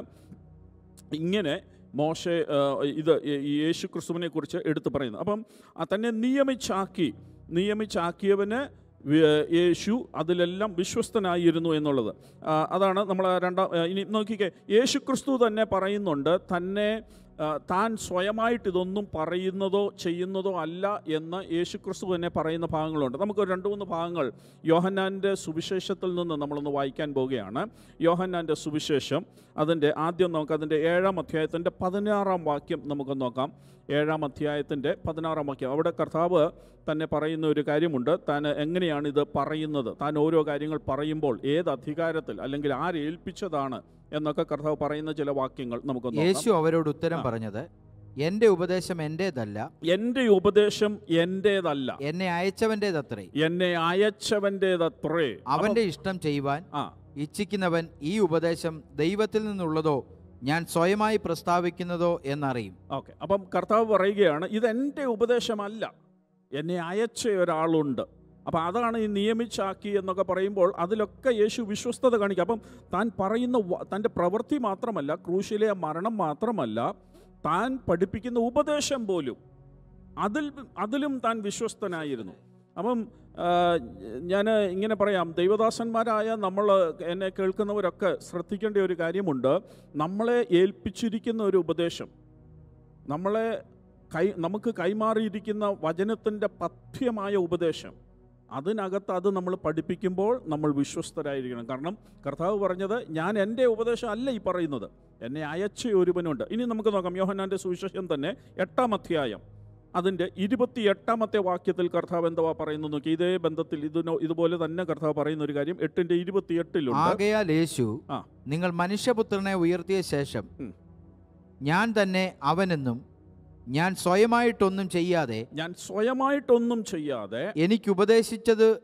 S1: ഇങ്ങനെ മോശ ഇത് ഈ യേശു ക്രിസ്തുവിനെ കുറിച്ച് എടുത്തു പറയുന്നത് അപ്പം ആ തന്നെ നിയമിച്ചാക്കി നിയമിച്ചാക്കിയവന് വി- യേശു അതിലെല്ലാം വിശ്വസ്തനായിരുന്നു എന്നുള്ളത് ആ, അതാണ് നമ്മൾ രണ്ടാം ആ, ഇനി നോക്കിക്കേ യേശു ക്രിസ്തു തന്നെ പറയുന്നുണ്ട് തന്നെ ആ, താൻ സ്വയമായിട്ട് ഇതൊന്നും പറയുന്നതോ ചെയ്യുന്നതോ അല്ല എന്ന് യേശു ക്രിസ്തു തന്നെ പറയുന്ന ഭാഗങ്ങളുണ്ട് നമുക്ക് ഒരു രണ്ട് മൂന്ന് ഭാഗങ്ങൾ യോഹന്നാൻ്റെ സുവിശേഷത്തിൽ നിന്ന് നമ്മളൊന്ന് വായിക്കാൻ പോവുകയാണ് യോഹന്നാൻ്റെ സുവിശേഷം അതിൻ്റെ ആദ്യം നമുക്ക് അതിൻ്റെ ഏഴാം അധ്യായത്തിൻ്റെ പതിനാറാം വാക്യം നമുക്ക് നോക്കാം ഏഴാം അധ്യായത്തിൻ്റെ പതിനാറാം വാക്യം അവിടെ കർത്താവ് തന്നെ പറയുന്ന ഒരു കാര്യമുണ്ട് താൻ എങ്ങനെയാണ് ഇത് പറയുന്നത് താൻ ഓരോ കാര്യങ്ങൾ പറയുമ്പോൾ ഏത് അധികാരത്തിൽ അല്ലെങ്കിൽ ആരേൽപ്പിച്ചതാണ് എന്നൊക്കെ കർത്താവ് പറയുന്ന ചില വാക്യങ്ങൾ നമുക്ക് നോക്കാം
S2: യേശു അവരോട് ഉത്തരം പറഞ്ഞത് എന്റെ ഉപദേശം എന്റേതല്ല
S1: എൻ്റെ ഉപദേശം എൻ്റേതല്ല
S2: എന്നെ അയച്ചവൻ്റേതത്രേ
S1: എന്നെ അയച്ചവൻ്റേതത്രേ
S2: അവന്റെ ഇഷ്ടം ചെയ്യുവാൻ
S1: ആ
S2: ഇച്ഛിക്കുന്നവൻ ഈ ഉപദേശം ദൈവത്തിൽ നിന്നുള്ളതോ ഞാൻ സ്വയമായി പ്രസ്താവിക്കുന്നതോ എന്നറിയും
S1: ഓക്കെ അപ്പം കർത്താവ് പറയുകയാണ് ഇതെൻ്റെ ഉപദേശമല്ല എന്നെ അയച്ച ഒരാളുണ്ട് അപ്പം അതാണ് ഈ നിയമിച്ചാക്കി എന്നൊക്കെ പറയുമ്പോൾ അതിലൊക്കെ യേശു വിശ്വസ്തത കാണിക്കുക അപ്പം താൻ പറയുന്ന വ- തൻ്റെ പ്രവൃത്തി മാത്രമല്ല ക്രൂശിലെ ആ മരണം മാത്രമല്ല താൻ പഠിപ്പിക്കുന്ന ഉപദേശം പോലും അതിൽ അതിലും താൻ വിശ്വസ്തനായിരുന്നു അപ്പം ഞാൻ ഇങ്ങനെ പറയാം ദൈവദാസന്മാരായ നമ്മൾ എന്നെ കേൾക്കുന്നവരൊക്കെ ശ്രദ്ധിക്കേണ്ട ഒരു കാര്യമുണ്ട് നമ്മളെ ഏൽപ്പിച്ചിരിക്കുന്ന ഒരു ഉപദേശം നമ്മളെ കൈ നമുക്ക് കൈമാറിയിരിക്കുന്ന വചനത്തിൻ്റെ പഥ്യമായ ഉപദേശം അതിനകത്ത് അത് നമ്മൾ പഠിപ്പിക്കുമ്പോൾ നമ്മൾ വിശ്വസ്തരായിരിക്കണം കാരണം കർത്താവ് പറഞ്ഞത് ഞാൻ എൻ്റെ ഉപദേശം അല്ല ഈ പറയുന്നത് എന്നെ അയച്ച ഒരുവനുണ്ട് ഇനി നമുക്ക് നോക്കാം യോഹന്നാൻ്റെ സുവിശേഷം തന്നെ എട്ടാം അധ്യായം അതിൻ്റെ ഇരുപത്തി എട്ടാമത്തെ വാക്യത്തിൽ കർത്താവ് എന്തുവാ പറയുന്നു നോക്കി ഇതേ ബന്ധത്തിൽ ഇതിനോ ഇതുപോലെ തന്നെ കർത്താവ് പറയുന്ന ഒരു കാര്യം എട്ടിൻ്റെ ഇരുപത്തിയെട്ടിലുണ്ട്
S2: ആകയാൽ യേശു
S1: ആ.
S2: നിങ്ങൾ മനുഷ്യപുത്രനെ ഉയർത്തിയ ശേഷം
S1: ഉം.
S2: ഞാൻ തന്നെ അവനെന്നും ഞാൻ സ്വയമായിട്ടൊന്നും ചെയ്യാതെ
S1: ഞാൻ സ്വയമായിട്ടൊന്നും ചെയ്യാതെ
S2: എനിക്ക് ഉപദേശിച്ചത്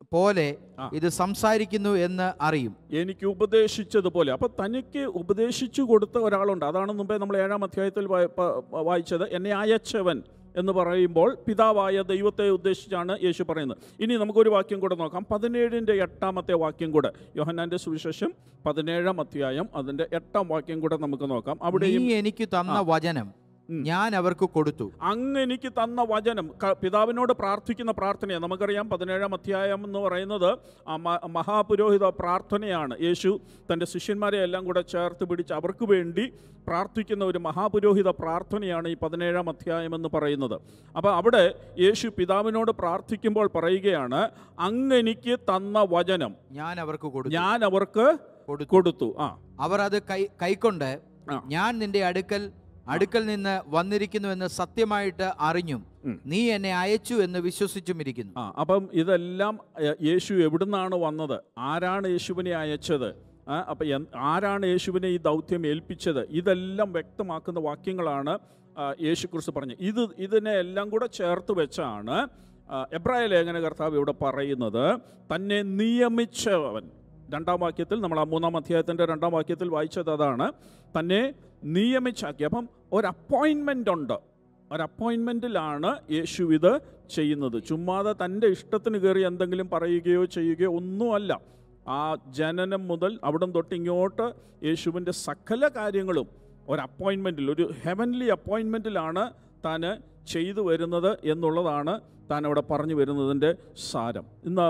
S2: പോലെ
S1: ആ.
S2: ഇത് സംസാരിക്കുന്നു എന്ന് അറിയും
S1: എനിക്ക് ഉപദേശിച്ചതുപോലെ അപ്പോൾ തനിക്ക് ഉപദേശിച്ചു കൊടുത്ത ഒരാളുണ്ട് അതാണ് മുമ്പേ നമ്മൾ ഏഴാം അധ്യായത്തിൽ വായ- പ- വായിച്ചത് എന്നെ അയച്ചവൻ എന്ന് പറയുമ്പോൾ പിതാവായ ദൈവത്തെ ഉദ്ദേശിച്ചാണ് യേശു പറയുന്നത് ഇനി നമുക്കൊരു വാക്യം കൂടെ നോക്കാം പതിനേഴിൻ്റെ എട്ടാമത്തെ വാക്യം കൂടെ യോഹന്നാൻ്റെ സുവിശേഷം പതിനേഴാം അധ്യായം അതിൻ്റെ എട്ടാം വാക്യം കൂടെ നമുക്ക് നോക്കാം
S2: നീ
S1: അവിടെയും
S2: എനിക്ക് തന്ന വചനം
S1: ഉം.
S2: ഞാൻ അവർക്ക് കൊടുത്തു
S1: അങ്ങ് എനിക്ക് തന്ന വചനം ക- പിതാവിനോട് പ്രാർത്ഥിക്കുന്ന പ്രാർത്ഥനയാണ് നമുക്കറിയാം പതിനേഴാം അധ്യായം എന്ന് പറയുന്നത് ആ മ- മഹാപുരോഹിത പ്രാർത്ഥനയാണ് യേശു തൻ്റെ ശിഷ്യന്മാരെ എല്ലാം കൂടെ ചേർത്ത് പിടിച്ച് അവർക്ക് വേണ്ടി പ്രാർത്ഥിക്കുന്ന ഒരു മഹാപുരോഹിത പ്രാർത്ഥനയാണ് ഈ പതിനേഴാം അധ്യായം എന്ന് പറയുന്നത് അപ്പോൾ അവിടെ യേശു പിതാവിനോട് പ്രാർത്ഥിക്കുമ്പോൾ പറയുകയാണ് അങ്ങ് എനിക്ക് തന്ന വചനം
S2: ഞാൻ അവർക്ക് കൊടുത്തു
S1: ഞാൻ അവർക്ക്
S2: കൊടുത്തു
S1: കൊടുത്തു ആ
S2: അവർ അത് കൈ കൈക്കൊണ്ട്
S1: ആ.
S2: ഞാൻ നിന്റെ അടുക്കൽ അടുക്കൽ നിന്ന് വന്നിരിക്കുന്നുവെന്ന് സത്യമായിട്ട് അറിഞ്ഞും
S1: ഉം.
S2: നീ എന്നെ അയച്ചു എന്ന് വിശ്വസിച്ചും ഇരിക്കുന്നു
S1: ആ അപ്പം ഇതെല്ലാം എ, യേശു എവിടുന്നാണ് വന്നത് ആരാണ് യേശുവിനെ അയച്ചത് ആ, അപ്പം എൻ- ആരാണ് യേശുവിനെ ഈ ദൗത്യം ഏൽപ്പിച്ചത് ഇതെല്ലാം വ്യക്തമാക്കുന്ന വാക്യങ്ങളാണ് ആ, യേശു ക്രിസ്തു പറഞ്ഞത് ഇത് ഇതിനെ എല്ലാം കൂടെ ചേർത്ത് വെച്ചാണ് ആ, എബ്രായ ലേഖന കർത്താവ് ഇവിടെ പറയുന്നത് തന്നെ നിയമിച്ചവൻ രണ്ടാം വാക്യത്തിൽ നമ്മൾ ആ മൂന്നാം അധ്യായത്തിൻ്റെ രണ്ടാം വാക്യത്തിൽ വായിച്ചത് അതാണ് തന്നെ നിയമിച്ചാക്കി അപ്പം ഒരു അപ്പോയിൻമെൻ്റ് ഉണ്ട് ഒരു അപ്പോയിൻമെൻറ്റിലാണ് യേശു ഇത് ചെയ്യുന്നത് ചുമ്മാതെ തൻ്റെ ഇഷ്ടത്തിന് കയറി എന്തെങ്കിലും പറയുകയോ ചെയ്യുകയോ ഒന്നുമല്ല ആ ജനനം മുതൽ അവിടം തൊട്ട് ഇങ്ങോട്ട് യേശുവിൻ്റെ സകല കാര്യങ്ങളും ഒരു അപ്പോയിൻമെൻറ്റിൽ ഒരു ഹെവൻലി അപ്പോയിൻമെൻറ്റിലാണ് താൻ ചെയ്തു വരുന്നത് എന്നുള്ളതാണ് താൻ അവിടെ പറഞ്ഞു വരുന്നതിൻ്റെ സാരം ഇന്ന്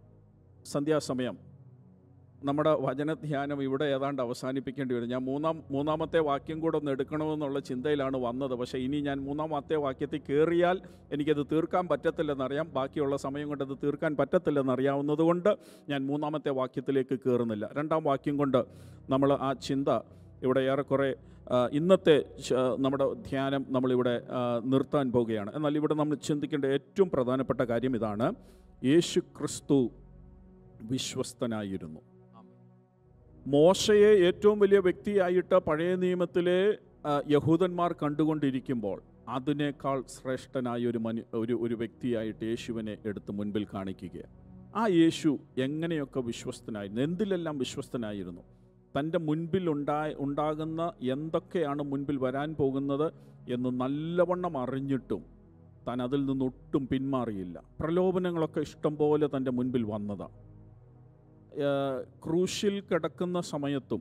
S1: സന്ധ്യാസമയം നമ്മുടെ വചനധ്യാനം ഇവിടെ ഏതാണ്ട് അവസാനിപ്പിക്കേണ്ടി വരും ഞാൻ മൂന്നാം മൂന്നാമത്തെ വാക്യം കൂടെ ഒന്ന് എടുക്കണമെന്നുള്ള ചിന്തയിലാണ് വന്നത് പക്ഷേ ഇനി ഞാൻ മൂന്നാമത്തെ വാക്യത്തിൽ കയറിയാൽ എനിക്കത് തീർക്കാൻ പറ്റത്തില്ലെന്നറിയാം ബാക്കിയുള്ള സമയം കൊണ്ട് അത് തീർക്കാൻ പറ്റത്തില്ലെന്നറിയാവുന്നത് കൊണ്ട് ഞാൻ മൂന്നാമത്തെ വാക്യത്തിലേക്ക് കയറുന്നില്ല രണ്ടാം വാക്യം കൊണ്ട് നമ്മൾ ആ ചിന്ത ഇവിടെ ഏറെക്കുറെ ആ, ഇന്നത്തെ ശ- നമ്മുടെ ധ്യാനം നമ്മളിവിടെ ആ, നിർത്താൻ പോവുകയാണ് എന്നാൽ ഇവിടെ നമ്മൾ ചിന്തിക്കേണ്ട ഏറ്റവും പ്രധാനപ്പെട്ട കാര്യം ഇതാണ് യേശു ക്രിസ്തു വിശ്വസ്തനായിരുന്നു മോശയെ ഏറ്റവും വലിയ വ്യക്തിയായിട്ട് പഴയ നിയമത്തിലെ ആ, യഹൂദന്മാർ കണ്ടുകൊണ്ടിരിക്കുമ്പോൾ അതിനേക്കാൾ ശ്രേഷ്ഠനായ ഒരു മനു ഒരു ഒരു വ്യക്തിയായിട്ട് യേശുവിനെ എടുത്ത് മുൻപിൽ കാണിക്കുക ആ യേശു എങ്ങനെയൊക്കെ വിശ്വസ്തനായിരുന്നു എന്തിലെല്ലാം വിശ്വസ്തനായിരുന്നു തൻ്റെ മുൻപിൽ ഉണ്ടായ ഉണ്ടാകുന്ന എന്തൊക്കെയാണ് മുൻപിൽ വരാൻ പോകുന്നത് എന്ന് നല്ലവണ്ണം അറിഞ്ഞിട്ടും താൻ അതിൽ നിന്നൊട്ടും പിന്മാറിയില്ല പ്രലോഭനങ്ങളൊക്കെ ഇഷ്ടം പോലെ തൻ്റെ മുൻപിൽ വന്നതാണ് ഏഹ് ക്രൂശിൽ കിടക്കുന്ന സമയത്തും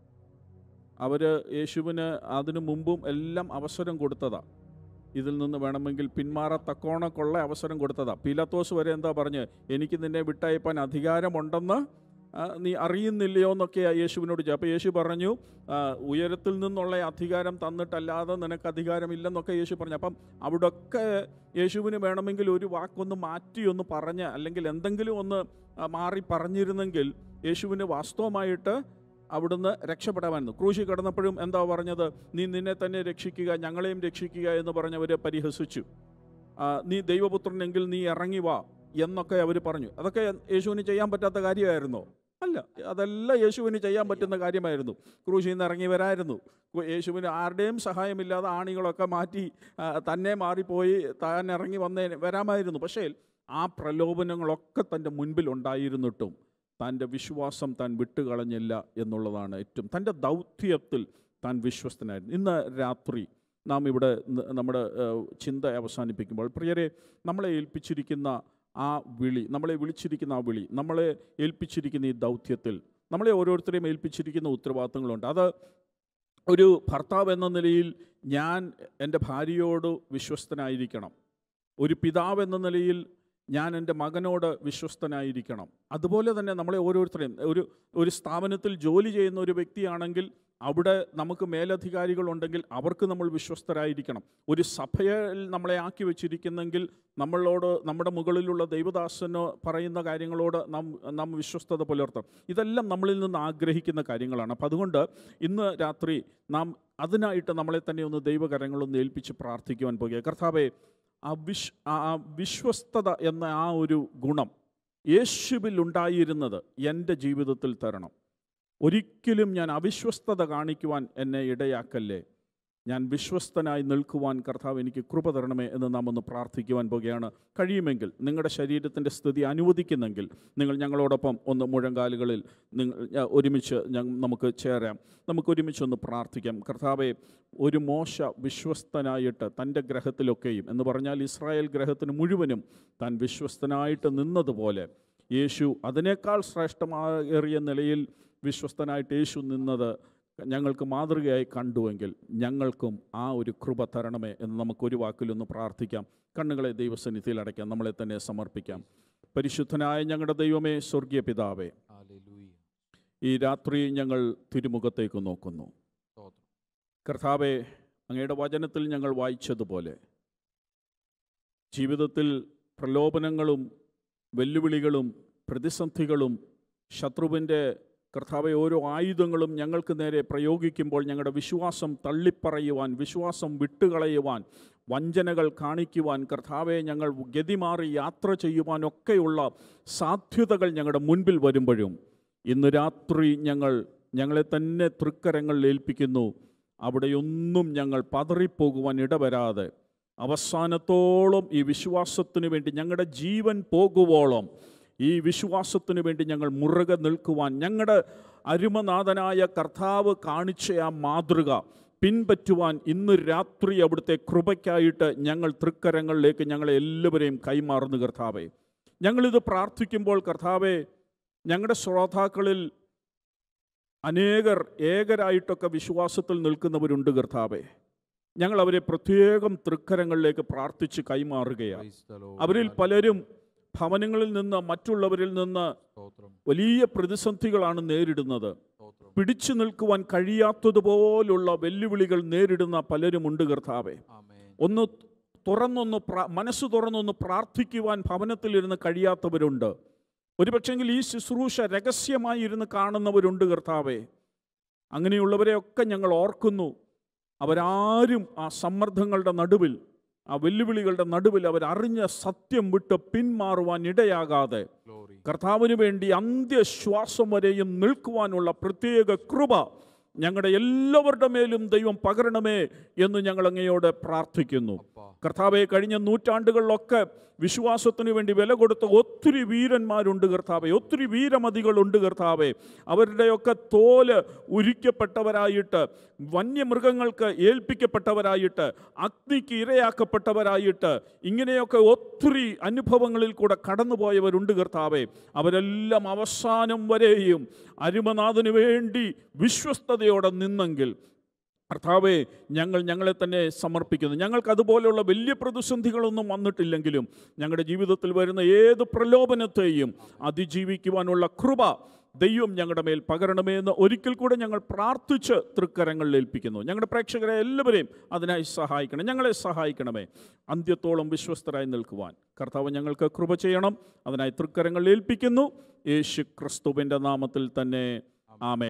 S1: അവർ യേശുവിന് അതിനു മുമ്പും എല്ലാം അവസരം കൊടുത്തതാ ഇതിൽ നിന്ന് വേണമെങ്കിൽ പിന്മാറത്തക്കോണക്കുള്ള അവസരം കൊടുത്തതാ പീലാത്തോസ് വരെ എന്താ പറഞ്ഞ് എനിക്ക് നിന്നെ വിട്ടയപ്പാൻ അധികാരമുണ്ടെന്ന് ആ, നീ അറിയുന്നില്ലയോ എന്നൊക്കെയാ യേശുവിനോട് ചോദിച്ചത് അപ്പോൾ യേശു പറഞ്ഞു ആ, ഉയരത്തിൽ നിന്നുള്ള അധികാരം തന്നിട്ടല്ലാതെ നിനക്ക് അധികാരമില്ലെന്നൊക്കെ യേശു പറഞ്ഞു അപ്പം അവിടൊക്കെ യേശുവിന് വേണമെങ്കിൽ ഒരു വാക്കൊന്ന് മാറ്റി ഒന്ന് പറഞ്ഞ് അല്ലെങ്കിൽ എന്തെങ്കിലും ഒന്ന് ആ, മാറി പറഞ്ഞിരുന്നെങ്കിൽ യേശുവിന് വാസ്തവമായിട്ട് അവിടുന്ന് രക്ഷപ്പെടാമായിരുന്നു ക്രൂശി കിടന്നപ്പോഴും എന്താ പറഞ്ഞത് നീ നിന്നെ തന്നെ രക്ഷിക്കുക ഞങ്ങളെയും രക്ഷിക്കുക എന്ന് പറഞ്ഞവരെ പരിഹസിച്ചു ആ, നീ ദൈവപുത്രനെങ്കിൽ നീ ഇറങ്ങി വാ എന്നൊക്കെ അവർ പറഞ്ഞു അതൊക്കെ യേശുവിന് ചെയ്യാൻ പറ്റാത്ത കാര്യമായിരുന്നോ അല്ല അതെല്ലാം യേശുവിന് ചെയ്യാൻ പറ്റുന്ന കാര്യമായിരുന്നു ക്രൂശിൽ നിന്ന് ഇറങ്ങി വരായിരുന്നു കു- യേശുവിന് ആരുടെയും സഹായമില്ലാതെ ആണികളൊക്കെ മാറ്റി ആ, തന്നെ മാറിപ്പോയി താൻ ഇറങ്ങി വന്നേ വരാമായിരുന്നു പക്ഷേ ആ പ്രലോഭനങ്ങളൊക്കെ തൻ്റെ മുൻപിൽ ഉണ്ടായിരുന്നിട്ടും തൻ്റെ വിശ്വാസം താൻ വിട്ടുകളഞ്ഞില്ല എന്നുള്ളതാണ് ഏറ്റവും തൻ്റെ ദൗത്യത്തിൽ താൻ വിശ്വസ്തനായിരുന്നു ഇന്ന് രാത്രി നാം ഇവിടെ ന- നമ്മുടെ ഏഹ്, ചിന്ത അവസാനിപ്പിക്കുമ്പോൾ പ്രിയരെ നമ്മളെ ഏൽപ്പിച്ചിരിക്കുന്ന ആ വിളി നമ്മളെ വിളിച്ചിരിക്കുന്ന ആ വിളി നമ്മളെ ഏൽപ്പിച്ചിരിക്കുന്ന ഈ ദൗത്യത്തിൽ നമ്മളെ ഓരോരുത്തരെയും ഏൽപ്പിച്ചിരിക്കുന്ന ഉത്തരവാദിത്തങ്ങളുണ്ട് അത് ഒരു ഭർത്താവ് എന്ന നിലയിൽ ഞാൻ എൻ്റെ ഭാര്യയോട് വിശ്വസ്തനായിരിക്കണം ഒരു പിതാവ് എന്ന നിലയിൽ ഞാൻ എൻ്റെ മകനോട് വിശ്വസ്തനായിരിക്കണം അതുപോലെ തന്നെ നമ്മളെ ഓരോരുത്തരെയും ഒരു ഒരു സ്ഥാപനത്തിൽ ജോലി ചെയ്യുന്ന ഒരു വ്യക്തിയാണെങ്കിൽ അവിടെ നമുക്ക് മേലധികാരികളുണ്ടെങ്കിൽ അവർക്ക് നമ്മൾ വിശ്വസ്തരായിരിക്കണം ഒരു സഭയിൽ നമ്മളെ ആക്കി വെച്ചിരിക്കുന്നെങ്കിൽ നമ്മളോട് നമ്മുടെ മുകളിലുള്ള ദൈവദാസന് പറയുന്ന കാര്യങ്ങളോട് നാം നാം വിശ്വസ്തത പുലർത്തണം ഇതെല്ലാം നമ്മളിൽ നിന്ന് ആഗ്രഹിക്കുന്ന കാര്യങ്ങളാണ് അപ്പം അതുകൊണ്ട് ഇന്ന് രാത്രി നാം അതിനായിട്ട് നമ്മളെ തന്നെ ഒന്ന് ദൈവകരങ്ങളൊന്ന് ഏൽപ്പിച്ച് പ്രാർത്ഥിക്കുവാൻ പോകുക കർത്താവെ ആ വിശ് ആ ആ വിശ്വസ്തത എന്ന ആ ഒരു ഗുണം യേശുവിൽ ഉണ്ടായിരുന്നത് എൻ്റെ ജീവിതത്തിൽ തരണം ഒരിക്കലും ഞാൻ അവിശ്വസ്തത കാണിക്കുവാൻ എന്നെ ഇടയാക്കല്ലേ ഞാൻ വിശ്വസ്തനായി നിൽക്കുവാൻ കർത്താവ് എനിക്ക് കൃപ തരണമേ എന്ന് നാം ഒന്ന് പ്രാർത്ഥിക്കുവാൻ പോകുകയാണ് കഴിയുമെങ്കിൽ നിങ്ങളുടെ ശരീരത്തിൻ്റെ സ്ഥിതി അനുവദിക്കുന്നെങ്കിൽ നിങ്ങൾ ഞങ്ങളോടൊപ്പം ഒന്ന് മുഴങ്കാലുകളിൽ നിങ്ങൾ ആ, ഒരുമിച്ച് ഞ- നമുക്ക് ചേരാം നമുക്ക് ഒരുമിച്ച് ഒന്ന് പ്രാർത്ഥിക്കാം കർത്താവെ ഒരു മോശ വിശ്വസ്തനായിട്ട് തൻ്റെ ഗ്രഹത്തിലൊക്കെയും എന്ന് പറഞ്ഞാൽ ഇസ്രായേൽ ഗ്രഹത്തിന് മുഴുവനും താൻ വിശ്വസ്തനായിട്ട് നിന്നതുപോലെ യേശു അതിനേക്കാൾ ശ്രേഷ്ഠമേറിയ നിലയിൽ വിശ്വസ്തനായിട്ട് യേശു നിന്നത് ഞങ്ങൾക്ക് മാതൃകയായി കണ്ടുവെങ്കിൽ ഞങ്ങൾക്കും ആ ഒരു കൃപ തരണമേ എന്ന് നമുക്കൊരു വാക്കിലൊന്ന് പ്രാർത്ഥിക്കാം കണ്ണുകളെ ദൈവസന്നിധിയിൽ അടയ്ക്കാം നമ്മളെ തന്നെ സമർപ്പിക്കാം പരിശുദ്ധനായ ഞങ്ങളുടെ ദൈവമേ സ്വർഗീയ പിതാവേ
S2: ഹല്ലേലൂയ.
S1: ഈ രാത്രി ഞങ്ങൾ തിരുമുഖത്തേക്ക് നോക്കുന്നു
S2: സ്തോത്രം.
S1: കർത്താവെ അങ്ങയുടെ വചനത്തിൽ ഞങ്ങൾ വായിച്ചതുപോലെ ജീവിതത്തിൽ പ്രലോഭനങ്ങളും വെല്ലുവിളികളും പ്രതിസന്ധികളും ശത്രുവിൻ്റെ കർത്താവെ ഓരോ ആയുധങ്ങളും ഞങ്ങൾക്ക് നേരെ പ്രയോഗിക്കുമ്പോൾ ഞങ്ങളുടെ വിശ്വാസം തള്ളിപ്പറയുവാൻ വിശ്വാസം വിട്ടുകളയുവാൻ വഞ്ചനകൾ കാണിക്കുവാൻ കർത്താവെ ഞങ്ങൾ ഗതിമാറി യാത്ര ചെയ്യുവാനൊക്കെയുള്ള സാധ്യതകൾ ഞങ്ങളുടെ മുൻപിൽ വരുമ്പോഴും ഇന്ന് രാത്രി ഞങ്ങൾ ഞങ്ങളെ തന്നെ തൃക്കരങ്ങളിൽ ഏൽപ്പിക്കുന്നു അവിടെയൊന്നും ഞങ്ങൾ പതറിപ്പോകുവാൻ ഇടവരാതെ അവസാനത്തോളം ഈ വിശ്വാസത്തിന് വേണ്ടി ഞങ്ങളുടെ ജീവൻ പോകുവോളം ഈ വിശ്വാസത്തിന് വേണ്ടി ഞങ്ങൾ മുറുകെ നിൽക്കുവാൻ ഞങ്ങളുടെ അരുമനാഥനായ കർത്താവ് കാണിച്ച ആ മാതൃക പിൻപറ്റുവാൻ ഇന്ന് രാത്രി അവിടുത്തെ കൃപയ്ക്കായിട്ട് ഞങ്ങൾ തൃക്കരങ്ങളിലേക്ക് ഞങ്ങളെ എല്ലാവരെയും കൈമാറുന്നു കർത്താവെ ഞങ്ങളിത് പ്രാർത്ഥിക്കുമ്പോൾ കർത്താവെ ഞങ്ങളുടെ ശ്രോതാക്കളിൽ അനേകർ ഏകരായിട്ടൊക്കെ വിശ്വാസത്തിൽ നിൽക്കുന്നവരുണ്ട് കർത്താവെ ഞങ്ങൾ അവരെ പ്രത്യേകം തൃക്കരങ്ങളിലേക്ക് പ്രാർത്ഥിച്ച് കൈമാറുകയാണ്
S2: Praise the Lord.
S1: അവരിൽ പലരും ഭവനങ്ങളിൽ നിന്ന് മറ്റുള്ളവരിൽ നിന്ന്
S2: സ്തോത്രം.
S1: വലിയ പ്രതിസന്ധികളാണ് നേരിടുന്നത്
S2: സ്തോത്രം.
S1: പിടിച്ചു നിൽക്കുവാൻ കഴിയാത്തതുപോലുള്ള വെല്ലുവിളികൾ നേരിടുന്ന പലരുമുണ്ട് കർത്താവെ
S2: ആമേൻ.
S1: ഒന്ന് തുറന്നൊന്ന് പ്രാ- മനസ്സ് തുറന്നൊന്ന് പ്രാർത്ഥിക്കുവാൻ ഭവനത്തിലിരുന്ന് കഴിയാത്തവരുണ്ട് ഒരുപക്ഷെങ്കിൽ ഈ ശുശ്രൂഷ രഹസ്യമായി ഇരുന്ന് കാണുന്നവരുണ്ട് കർത്താവെ അങ്ങനെയുള്ളവരെയൊക്കെ ഞങ്ങൾ ഓർക്കുന്നു അവരാരും ആ സമ്മർദ്ദങ്ങളുടെ നടുവിൽ ആ വെല്ലുവിളികളുടെ നടുവിൽ അവരറിഞ്ഞ സത്യം വിട്ട് പിന്മാറുവാൻ ഇടയാകാതെ
S2: Glory.
S1: കർത്താവിന് വേണ്ടി അന്ത്യശ്വാസം വരെയും നിൽക്കുവാനുള്ള പ്രത്യേക കൃപ ഞങ്ങളുടെ എല്ലാവരുടെ മേലും ദൈവം പകരണമേ എന്ന് ഞങ്ങൾ അങ്ങയോട് പ്രാർത്ഥിക്കുന്നു
S2: അപ്പാ.
S1: കർത്താവെ കഴിഞ്ഞ നൂറ്റാണ്ടുകളിലൊക്കെ വിശ്വാസത്തിന് വേണ്ടി വില കൊടുത്ത ഒത്തിരി വീരന്മാരുണ്ട് കർത്താവെ ഒത്തിരി വീരമതികളുണ്ട് കർത്താവെ അവരുടെയൊക്കെ തോല് ഉരിക്കപ്പെട്ടവരായിട്ട് വന്യമൃഗങ്ങൾക്ക് ഏൽപ്പിക്കപ്പെട്ടവരായിട്ട് അഗ്നിക്ക് ഇരയാക്കപ്പെട്ടവരായിട്ട് ഇങ്ങനെയൊക്കെ ഒത്തിരി അനുഭവങ്ങളിൽ കൂടെ കടന്നുപോയവരുണ്ട് കർത്താവെ അവരെല്ലാം അവസാനം വരെയും അരുമനാഥന് വേണ്ടി വിശ്വസ്തയോടെ നിന്നെങ്കിൽ കർത്താവെ ഞങ്ങൾ ഞങ്ങളെ തന്നെ സമർപ്പിക്കുന്നു ഞങ്ങൾക്ക് അതുപോലെയുള്ള വലിയ പ്രതിസന്ധികളൊന്നും വന്നിട്ടില്ലെങ്കിലും ഞങ്ങളുടെ ജീവിതത്തിൽ വരുന്ന ഏത് പ്രലോഭനത്തെയും അതിജീവിക്കുവാനുള്ള കൃപ ദൈവം ഞങ്ങളുടെ മേൽ പകരണമേ എന്ന് ഒരിക്കൽ കൂടെ ഞങ്ങൾ പ്രാർത്ഥിച്ച് തൃക്കരങ്ങളിൽ ഏൽപ്പിക്കുന്നു ഞങ്ങളുടെ പ്രേക്ഷകരെ എല്ലാവരെയും അതിനായി സഹായിക്കണം ഞങ്ങളെ സഹായിക്കണമേ അന്ത്യത്തോളം വിശ്വസ്തരായി നിൽക്കുവാൻ കർത്താവ് ഞങ്ങൾക്ക് കൃപ ചെയ്യണം അതിനായി തൃക്കരങ്ങളിൽ ഏൽപ്പിക്കുന്നു യേശു ക്രിസ്തുവിൻ്റെ നാമത്തിൽ തന്നെ ആമേ